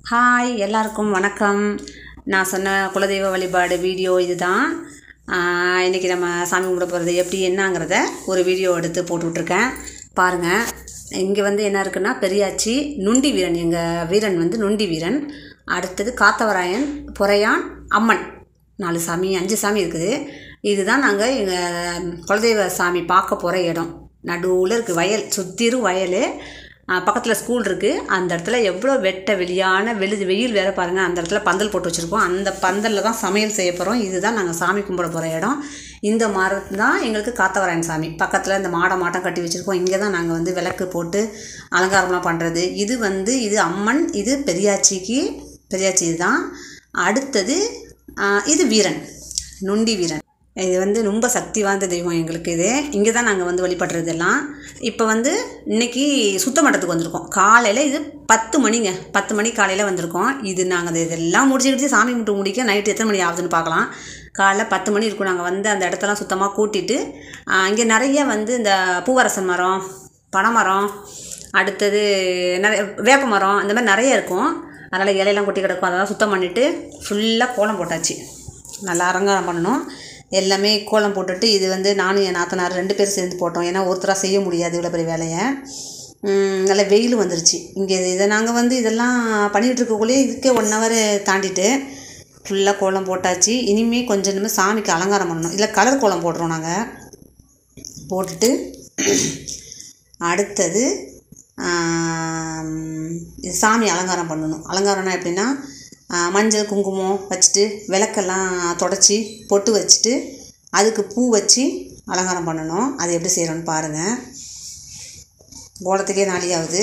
hi எல்லாருக்கும் வணக்கம் நான் சொன்ன குலதெய்வ வழிபாடு வீடியோ இதுதான் ஆஹ் இன்னைக்கு நம்ம சாமி கும்பிட போகிறது எப்படி என்னங்கிறத ஒரு வீடியோ எடுத்து போட்டுட்ருக்கேன் பாருங்கள் இங்கே வந்து என்ன இருக்குன்னா பெரியாச்சி நுண்டி வீரன் எங்கள் வீரன் வந்து நுண்டி வீரன் அடுத்தது காத்தவராயன் பொறையான் அம்மன் நாலு சாமி அஞ்சு சாமி இருக்குது இதுதான் நாங்கள் எங்கள் குலதெய்வ சாமி பார்க்க போகிற இடம் நடுவில் இருக்குது வயல் சுற்றிரும் வயல் பக்கத்தில் ஸ்கூல் இருக்குது அந்த இடத்துல எவ்வளோ வெட்ட வெளியான வெளி வெயில் வேறு பாருங்கள் அந்த இடத்துல பந்தல் போட்டு வச்சுருக்கோம் அந்த பந்தலில் தான் சமையல் செய்ய போகிறோம் இதுதான் நாங்கள் சாமி கும்பிட போகிற இடம் இந்த மரம் தான் எங்களுக்கு காத்தவராயன் சாமி பக்கத்தில் இந்த மாடை மாட்டம் கட்டி வச்சுருக்கோம் இங்கே தான் நாங்கள் வந்து விளக்கு போட்டு அலங்காரம்லாம் பண்ணுறது இது வந்து இது அம்மன் இது பெரியாச்சிக்கு பெரியாச்சி இதுதான் அடுத்தது ஆ, இது வீரன் நொண்டி வீரன் இது வந்து ரொம்ப சக்தி வாய்ந்த தெய்வம் எங்களுக்கு இது இங்கே தான் நாங்கள் வந்து வழிபடுறது எல்லாம் இப்போ வந்து இன்னைக்கு சுத்த மட்டத்துக்கு வந்திருக்கோம் காலையில் இது பத்து மணிங்க பத்து மணி காலையில் வந்திருக்கோம் இது நாங்கள் இதெல்லாம் முடிச்சுக்கிட்டு சாமி கும்பிட்டு முடிக்க நைட்டு எத்தனை மணி ஆகுதுன்னு பார்க்கலாம் காலைல பத்து மணி இருக்கும் நாங்கள் வந்து அந்த இடத்தெல்லாம் சுத்தமாக கூட்டிட்டு இங்கே நிறைய வந்து இந்த பூவரசன் மரம் பனைமரம் அடுத்தது நிறைய வேப்ப மரம் இந்த மாதிரி நிறைய இருக்கும் அதனால் இலையெல்லாம் கொட்டி கிடக்கும் அதெல்லாம் சுத்தம் பண்ணிவிட்டு ஃபுல்லாக கோலம் போட்டாச்சு நல்லா அலங்காரம் பண்ணணும் எல்லாமே கோலம் போட்டுட்டு இது வந்து நானும் என் நாத்தனார் ரெண்டு பேரும் சேர்ந்து போட்டோம் ஏன்னா ஒருத்தராக செய்ய முடியாது இவ்வளோ பெரிய வேலையை உம், நல்ல வெயில் வந்துருச்சு இங்கே இதை நாங்கள் வந்து இதெல்லாம் பண்ணிகிட்டு இருக்கக்குள்ளேயே இதுக்கே ஒன் ஹவர் தாண்டிட்டு ஃபுல்லாக கோலம் போட்டாச்சு இனிமே கொஞ்சம் இனிமேல் சாமிக்கு அலங்காரம் பண்ணணும் இல்லை கலர் கோலம் போடுறோம் நாங்கள் போட்டுட்டு அடுத்தது ஆம், இது சாமி அலங்காரம் பண்ணணும் அலங்காரம்னா எப்படின்னா ஆ, மஞ்சள் குங்குமம் வச்சுட்டு விளக்கெல்லாம் தொடச்சி பொட்டு வச்சுட்டு அதுக்கு பூ வச்சு அலங்காரம் பண்ணணும் அது எப்படி செய்கிறோன்னு பாருங்கள் கோலத்துக்கே நாளியாகுது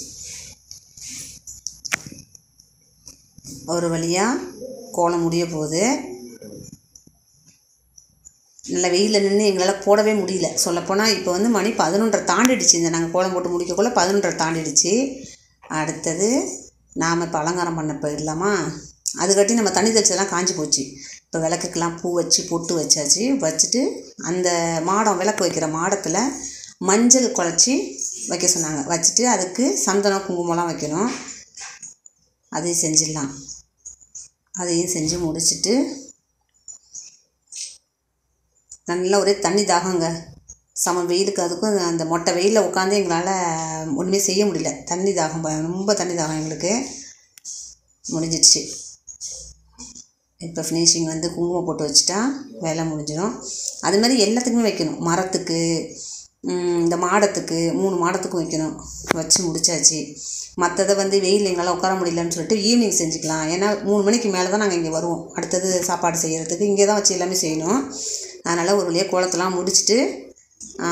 ஒரு வழியாக கோலம் முடிய போகுது நல்ல வெயிலில் நின்று எங்களால் போடவே முடியல சொல்லப்போனால் இப்போ வந்து மணி பதினொன்றரை தாண்டிடுச்சு இந்த நாங்கள் கோலம் போட்டு முடிக்கக்குள்ள பதினொன்றரை தாண்டிடுச்சு அடுத்தது நாம் இப்போ அலங்காரம் பண்ண போயிடலாமா அதுக்கட்டி நம்ம தண்ணி தெளிச்சதெல்லாம் காஞ்சி போச்சு இப்போ விளக்குக்கெல்லாம் பூ வச்சு பொட்டு வச்சாச்சு வச்சுட்டு அந்த மாடம் விளக்கு வைக்கிற மாடத்தில் மஞ்சள் குழச்சி வைக்க சொன்னாங்க வச்சுட்டு அதுக்கு சந்தனம் குங்குமம்லாம் வைக்கணும் அதையும் செஞ்சிடலாம் அதையும் செஞ்சு முடிச்சிட்டு நல்லா ஒரே தண்ணி தாகங்க சம வெயிலுக்கு அதுக்கும் அந்த மொட்டை வெயிலில் உட்காந்து எங்களால் ஒன்றுமே செய்ய முடியல தண்ணி தாகம் ப- ரொம்ப தண்ணி தாகம் எங்களுக்கு முடிஞ்சிடுச்சு இப்போ ஃபினிஷிங் வந்து குங்குமம் போட்டு வச்சுட்டா வேலை முடிஞ்சிடும் அது மாதிரி எல்லாத்துக்குமே வைக்கணும் மரத்துக்கு ம், இந்த மாடத்துக்கு மூணு மாடத்துக்கும் வைக்கணும் வச்சு முடிச்சாச்சு மற்றதை வந்து வெயில் எங்களால் உட்கார முடியலன்னு சொல்லிட்டு ஈவினிங் செஞ்சுக்கலாம் ஏன்னா மூணு மணிக்கு மேலே தான் நாங்கள் இங்கே வருவோம் அடுத்தது சாப்பாடு செய்கிறதுக்கு இங்கே தான் வச்சு எல்லாமே செய்யணும் அதனால் ஒரு வழியாக கோலத்தெல்லாம் முடிச்சுட்டு ஆ,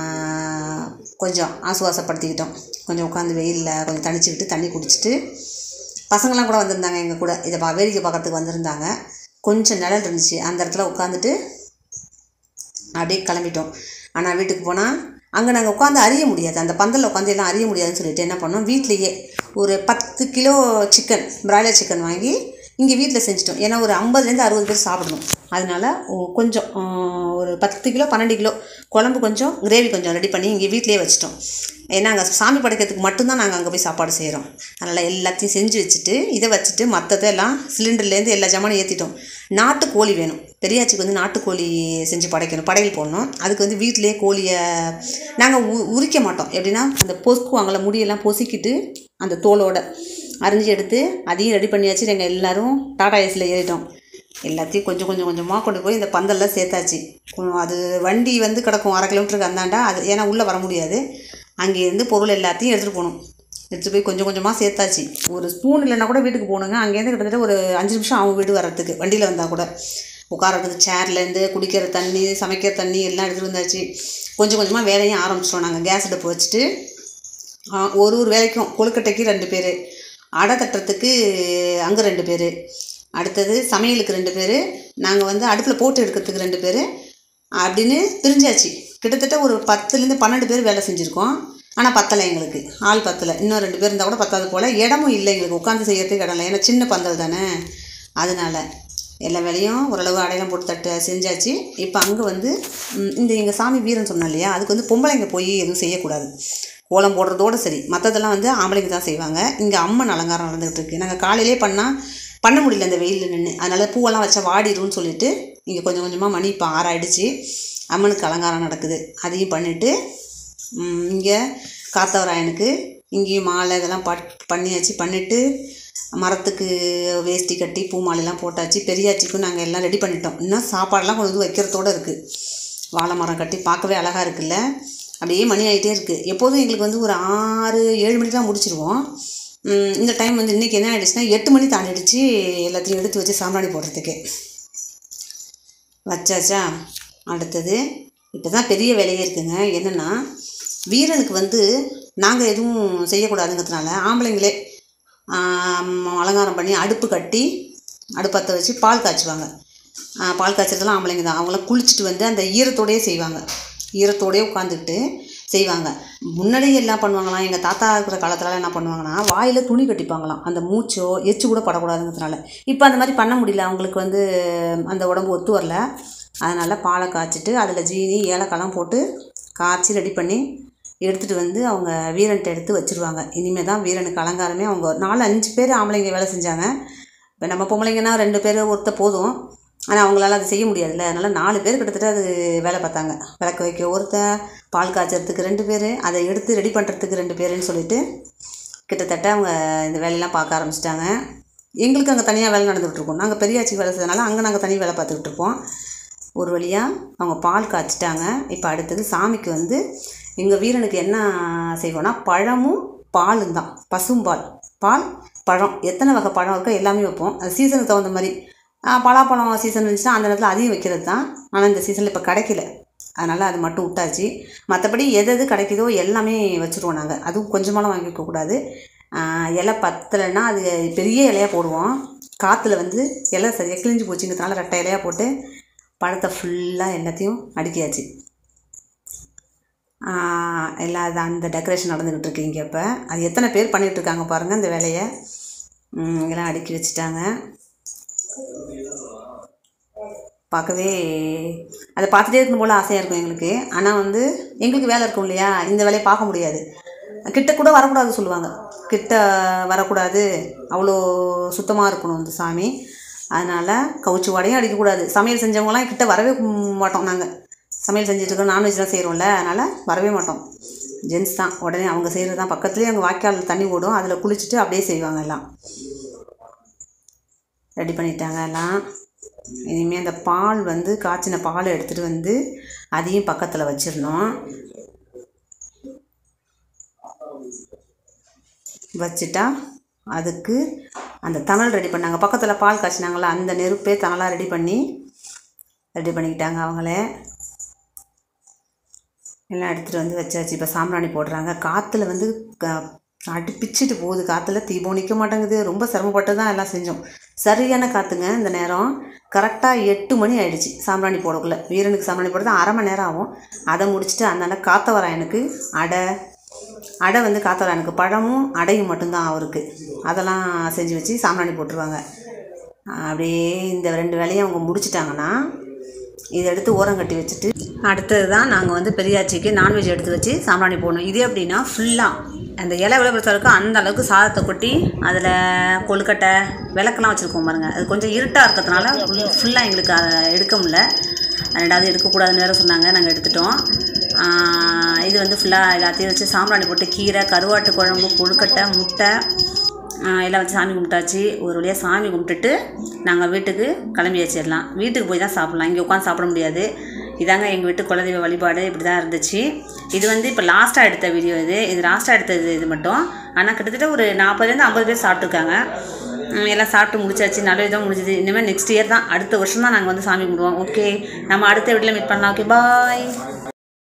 கொஞ்சம் ஆசுவாசப்படுத்திக்கிட்டோம் கொஞ்சம் உட்காந்து வெயிலில் கொஞ்சம் தணிச்சுக்கிட்டு தண்ணி குடிச்சிட்டு பசங்களாம் கூட வந்திருந்தாங்க எங்கள் கூட இதை பா வேடிக்கை பார்க்கறதுக்கு வந்திருந்தாங்க கொஞ்சம் நிழல் இருந்துச்சு அந்த இடத்துல உட்காந்துட்டு அப்படியே கிளம்பிட்டோம் ஆனால் வீட்டுக்கு போனால் அங்கே நாங்கள் உட்காந்து அறிய முடியாது அந்த பந்தலில் உட்காந்து எல்லாம் அறிய முடியாதுன்னு சொல்லிட்டு என்ன பண்ணோம் வீட்லேயே ஒரு பத்து கிலோ சிக்கன் பிராய்லர் சிக்கன் வாங்கி இங்கே வீட்டில் செஞ்சிட்டோம் ஏன்னா ஒரு ஐம்பதுலேருந்து அறுபது பேர் சாப்பிடணும் அதனால ஒ- கொஞ்சம் ஆ, ஒரு பத்து கிலோ பன்னெண்டு கிலோ குழம்பு கொஞ்சம் கிரேவி கொஞ்சம் ரெடி பண்ணி இங்கே வீட்டிலேயே வச்சிட்டோம் ஏன்னா அங்கே சாமி படைக்கிறதுக்கு மட்டும்தான் நாங்கள் அங்கே போய் சாப்பாடு செய்கிறோம் அதனால் எல்லாத்தையும் செஞ்சு வச்சுட்டு இதை வச்சுட்டு மற்றதெல்லாம் சிலிண்டர்லேருந்து எல்லா ஜாமானும் ஏற்றிட்டோம் நாட்டுக்கோழி வேணும் பெரியாச்சிக்கு வந்து நாட்டுக்கோழி செஞ்சு படைக்கணும் படையல் போடணும் அதுக்கு வந்து வீட்டிலேயே கோழியை நாங்கள் உ உரிக்க மாட்டோம் எப்படின்னா அந்த பொசுக்குவாங்கள்ல முடியெல்லாம் பொசுக்கிட்டு அந்த தோலோட அரிஞ்சு எடுத்து அதையும் ரெடி பண்ணியாச்சு நாங்கள் எல்லோரும் டாடா ஏஸில் ஏறிட்டோம் எல்லாத்தையும் கொஞ்சம் கொஞ்சம் கொஞ்சமாக கொண்டு போய் இந்த பந்தலில் சேர்த்தாச்சு கொ- அது வண்டி வந்து கிடக்கும் அரை கிலோமீட்டருக்கு அந்தாண்டா அது ஏன்னா உள்ளே வர முடியாது அங்கேருந்து பொருள் எல்லாத்தையும் எடுத்துகிட்டு போகணும் எடுத்துகிட்டு போய் கொஞ்சம் கொஞ்சமாக சேர்த்தாச்சு ஒரு ஸ்பூன் இல்லைன்னா கூட வீட்டுக்கு போகணுங்க அங்கேருந்து கிட்டத்தட்ட ஒரு அஞ்சு நிமிஷம் ஆகும் வீடு வர்றதுக்கு வண்டியில் வந்தால் கூட உட்காரத்துக்கு சேர்லேருந்து குடிக்கிற தண்ணி சமைக்கிற தண்ணி எல்லாம் எடுத்துகிட்டு வந்தாச்சு கொஞ்சம் கொஞ்சமாக வேலையும் ஆரம்பிச்சிட்டோம் நாங்கள் கேஸ் அடுப்பு வச்சுட்டு ஆ, ஒரு ஒரு வேலைக்கும் கொழுக்கட்டைக்கு ரெண்டு பேர் அடை தட்டுறதுக்கு அங்கே ரெண்டு பேர் அடுத்தது சமையலுக்கு ரெண்டு பேர் நாங்கள் வந்து அடுப்பில் போட்டு எடுக்கிறதுக்கு ரெண்டு பேர் அப்படின்னு பிரிஞ்சாச்சு கிட்டத்தட்ட ஒரு பத்துலேருந்து பன்னெண்டு பேர் வேலை செஞ்சுருக்கோம் ஆனால் பத்தலை எங்களுக்கு ஆள் பத்தலை இன்னும் ரெண்டு பேர் இருந்தால் கூட பத்தாது போல் இடமும் இல்லை எங்களுக்கு உட்காந்து செய்யறதுக்கு இடம் இல்லை ஏன்னா சின்ன பந்தல் தானே அதனால எல்லா வேலையும் ஓரளவு அடையாளம் போட்டு தட்டு செஞ்சாச்சு இப்போ அங்கே வந்து ம், இந்த எங்கள் சாமி வீரன் சொன்னோம் இல்லையா அதுக்கு வந்து பொம்பளைங்க போய் எதுவும் செய்யக்கூடாது கோலம் போடுறதோடு சரி மற்றதெல்லாம் வந்து ஆம்பளைங்க தான் செய்வாங்க இங்கே அம்மன் அலங்காரம் நடந்துகிட்டு இருக்கு நாங்கள் காலையிலே பண்ணால் பண்ண முடியல இந்த வெயிலில் நின்று அதனால் பூவெல்லாம் வச்சா வாடிடும்னு சொல்லிட்டு இங்கே கொஞ்சம் கொஞ்சமாக மணி இப்போ ஆறாயிடுச்சு அம்மனுக்கு அலங்காரம் நடக்குது அதையும் பண்ணிவிட்டு இங்கே காத்தவராயனுக்கு இங்கேயும் மாலை இதெல்லாம் பட் பண்ணியாச்சு பண்ணிவிட்டு மரத்துக்கு வேஷ்டி கட்டி பூ மாலைலாம் போட்டாச்சு பெரியாச்சிக்கும் நாங்கள் எல்லாம் ரெடி பண்ணிட்டோம் இன்னும் சாப்பாடெல்லாம் கொண்டு வந்து வைக்கிறதோடு இருக்குது வாழை மரம் கட்டி பார்க்கவே அழகாக இருக்குல்ல அப்படியே மணி ஆகிட்டே இருக்குது எப்போதும் எங்களுக்கு வந்து ஒரு ஆறு ஏழு மணிக்கெலாம் முடிச்சிருவோம் உம், இந்த டைம் வந்து இன்றைக்கி என்ன ஆகிடுச்சுன்னா எட்டு மணி தாண்டிடுச்சு எல்லாத்தையும் எடுத்து வச்சு சாம்பிராணி போடுறதுக்கு வச்சாச்சா அடுத்தது இப்போ தான் பெரிய வேலையே இருக்குங்க என்னென்னா வீரனுக்கு வந்து நாங்கள் எதுவும் செய்யக்கூடாதுங்கிறதுனால ஆம்பளைங்களே ஆம், அலங்காரம் பண்ணி அடுப்பு கட்டி அடுப்பத்தை வச்சு பால் காய்ச்சுவாங்க ஆ, பால் காய்ச்சறதுலாம் ஆம்பளைங்க தான் அவங்களாம் குளிச்சுட்டு வந்து அந்த ஈரத்தோடயே செய்வாங்க ஈரத்தோடயே உட்காந்துக்கிட்டு செய்வாங்க முன்னாடி எல்லாம் பண்ணுவாங்களாம் எங்கள் தாத்தா இருக்கிற காலத்துலலாம் என்ன பண்ணுவாங்கன்னா வாயில் துணி கட்டிப்பாங்களாம் அந்த மூச்சோ எச்சு கூட படக்கூடாதுங்கிறதுனால இப்போ அந்த மாதிரி பண்ண முடியல அவங்களுக்கு வந்து அந்த உடம்பு ஒத்து வரல அதனால் பாலை காய்ச்சிட்டு அதில் ஜீனி ஏலக்காய்லாம் போட்டு காய்ச்சி ரெடி பண்ணி எடுத்துகிட்டு வந்து அவங்க வீரன்ட்ட எடுத்து வச்சுருவாங்க இனிமேல் தான் வீரனுக்கு அலங்காரமே அவங்க ஒரு நாலு அஞ்சு பேர் ஆம்பளைங்க வேலை செஞ்சாங்க இப்போ நம்ம பொம்பளைங்கன்னா ரெண்டு பேர் ஒருத்த போதும் ஆனால் அவங்களால அது செய்ய முடியாதுல்ல அதனால் நாலு பேர் கிட்டத்தட்ட அது வேலை பார்த்தாங்க விளக்கு வைக்க ஒருத்த பால் காய்ச்சறதுக்கு ரெண்டு பேர் அதை எடுத்து ரெடி பண்ணுறதுக்கு ரெண்டு பேருன்னு சொல்லிட்டு கிட்டத்தட்ட அவங்க இந்த வேலையெல்லாம் பார்க்க ஆரம்பிச்சிட்டாங்க எங்களுக்கு அங்கே தனியாக வேலை நடந்துகிட்டு இருக்கோம் நாங்கள் பெரியாச்சி வேலை செய்யறதுனால அங்கே நாங்கள் தனி வேலை பார்த்துக்கிட்டு இருப்போம் ஒரு வழியாக அவங்க பால் காய்ச்சிட்டாங்க இப்போ அடுத்தது சாமிக்கு வந்து எங்கள் வீரனுக்கு என்ன செய்வோன்னா பழமும் பாலும் தான் பசும்பால் பால் பழம் எத்தனை வகை பழம் இருக்கோ எல்லாமே வைப்போம் அது சீசனுக்கு தகுந்த மாதிரி ஆ, பலாப்பழம் சீசன் இருந்துச்சுன்னா அந்த நேரத்தில் அதையும் வைக்கிறது தான் ஆனால் இந்த சீசனில் இப்போ கிடைக்கல அதனால் அது மட்டும் விட்டாச்சு மற்றபடி எது எது கிடைக்குதோ எல்லாமே வச்சுருவோம் நாங்கள் அதுவும் கொஞ்சமாலாம் வாங்கி வைக்கக்கூடாது ஆ, இலை பத்தலைன்னா அது பெரிய இலையாக போடுவோம் காற்றுல வந்து இலை சரியாக கிழிஞ்சு போச்சுங்கிறதுனால ரெட்டை இலையாக போட்டு பழத்தை ஃபுல்லாக எல்லாத்தையும் அடுக்கியாச்சு ஆஹ் எல்லாம் அது அந்த டெக்கரேஷன் நடந்துக்கிட்டு இருக்கு இங்கே இப்போ அது எத்தனை பேர் பண்ணிகிட்டு இருக்காங்க பாருங்கள் இந்த வேலையை ம், எல்லாம் அடுக்கி வச்சுட்டாங்க பார்க்கவே அதை பார்த்துட்டே இருக்கணும் போல் ஆசையாக இருக்கும் எங்களுக்கு ஆனால் வந்து எங்களுக்கு வேலை இருக்கும் இல்லையா இந்த வேலையை பார்க்க முடியாது கிட்ட கூட வரக்கூடாது சொல்லுவாங்க கிட்ட வரக்கூடாது அவ்வளோ சுத்தமாக இருக்கணும் இந்த சாமி அதனால் கவுச்சு வடையும் அடிக்கக்கூடாது சமையல் செஞ்சவங்களாம் கிட்ட வரவே மாட்டோம் நாங்கள் சமையல் செஞ்சுட்டு இருக்கோம் நான்வெஜ்லாம் செய்கிறோம்ல அதனால் வரவே மாட்டோம் ஜென்ஸ் தான் உடனே அவங்க செய்கிறது தான் பக்கத்துலேயே அவங்க வாய்க்கால் தண்ணி ஓடும் அதில் குளிச்சுட்டு அப்படியே செய்வாங்க எல்லாம் ரெடி பண்ணிட்டாங்க எல்லாம் இனிமேல் அந்த பால் வந்து காய்ச்சின பாலை எடுத்துகிட்டு வந்து அதையும் பக்கத்தில் வச்சிடணும் வச்சுட்டா அதுக்கு அந்த தணல் ரெடி பண்ணாங்க பக்கத்தில் பால் காய்ச்சினாங்களா அந்த நெருப்பே தணலாக ரெடி பண்ணி ரெடி பண்ணிக்கிட்டாங்க அவங்களே எல்லாம் எடுத்துகிட்டு வந்து வச்சாச்சு இப்போ சாம்பிராணி போடுறாங்க காற்றுல வந்து க- அடி பிச்சுட்டு போகுது காற்றுல தீபம் நிற்க மாட்டேங்குது ரொம்ப சிரமப்பட்டு தான் எல்லாம் செஞ்சோம் சரியான காற்றுங்க இந்த நேரம் கரெக்டாக எட்டு மணி ஆயிடுச்சு சாம்பிராணி போடக்குள்ள வீரனுக்கு சாம்பிராணி போடுறது அரை மணி நேரம் ஆகும் அதை முடிச்சுட்டு அதனால காத்தவராயனுக்கு அடை அடை வந்து காத்தவராயனுக்கு பழமும் அடையும் மட்டும்தான் அவருக்கு அதெல்லாம் செஞ்சு வச்சு சாம்பிராணி போட்டுருவாங்க அப்படியே இந்த ரெண்டு வேலையும் அவங்க முடிச்சிட்டாங்கன்னா இதை எடுத்து ஓரம் கட்டி வச்சுட்டு அடுத்தது தான் நாங்கள் வந்து பெரியாச்சிக்கு நான்வெஜ் எடுத்து வச்சு சாம்பிராணி போடணும் இது எப்படின்னா ஃபுல்லாக அந்த இலை எவ்வளோ பெருசாக இருக்கோ அந்த அளவுக்கு சாதத்தை கொட்டி அதில் கொழுக்கட்டை விளக்கெல்லாம் வச்சுருக்கோம் பாருங்கள் அது கொஞ்சம் இருட்டாக இருக்கிறதுனால ஃபுல்லாக எங்களுக்கு அதை எடுக்க முடியல ரெண்டாவது எடுக்கக்கூடாதுன்னு வேறு சொன்னாங்க நாங்கள் எடுத்துட்டோம் ஆஹ் இது வந்து ஃபுல்லாக எல்லாத்தையும் வச்சு சாம்பிராணி போட்டு கீரை கருவாட்டு குழம்பு கொழுக்கட்டை முட்டை ஆஹ் எல்லாம் வச்சு சாமி கும்பிட்டாச்சு ஒரு வழியாக சாமி கும்பிட்டுட்டு நாங்கள் வீட்டுக்கு கிளம்பி வச்சிடலாம் வீட்டுக்கு போய் தான் சாப்பிட்லாம் இங்கே உட்காந்து சாப்பிட முடியாது இதாங்க எங்கள் வீட்டு குலதெய்வ வழிபாடு இப்படி தான் இருந்துச்சு இது வந்து இப்போ லாஸ்ட்டாக எடுத்த வீடியோ இது இது லாஸ்ட்டாக எடுத்தது இது மட்டும் ஆனால் கிட்டத்தட்ட ஒரு நாற்பதுலேருந்து ஐம்பது பேர் சாப்பிட்ருக்காங்க உம், எல்லாம் சாப்பிட்டு முடிச்சாச்சு நல்ல விதமாக முடிஞ்சது இனிமேல் நெக்ஸ்ட் இயர் தான் அடுத்த வருஷம் தான் நாங்கள் வந்து சாமி கும்பிடுவோம் ஓகே நம்ம அடுத்த வீட்டில் மீட் பண்ணலாம் ஓகே பாய்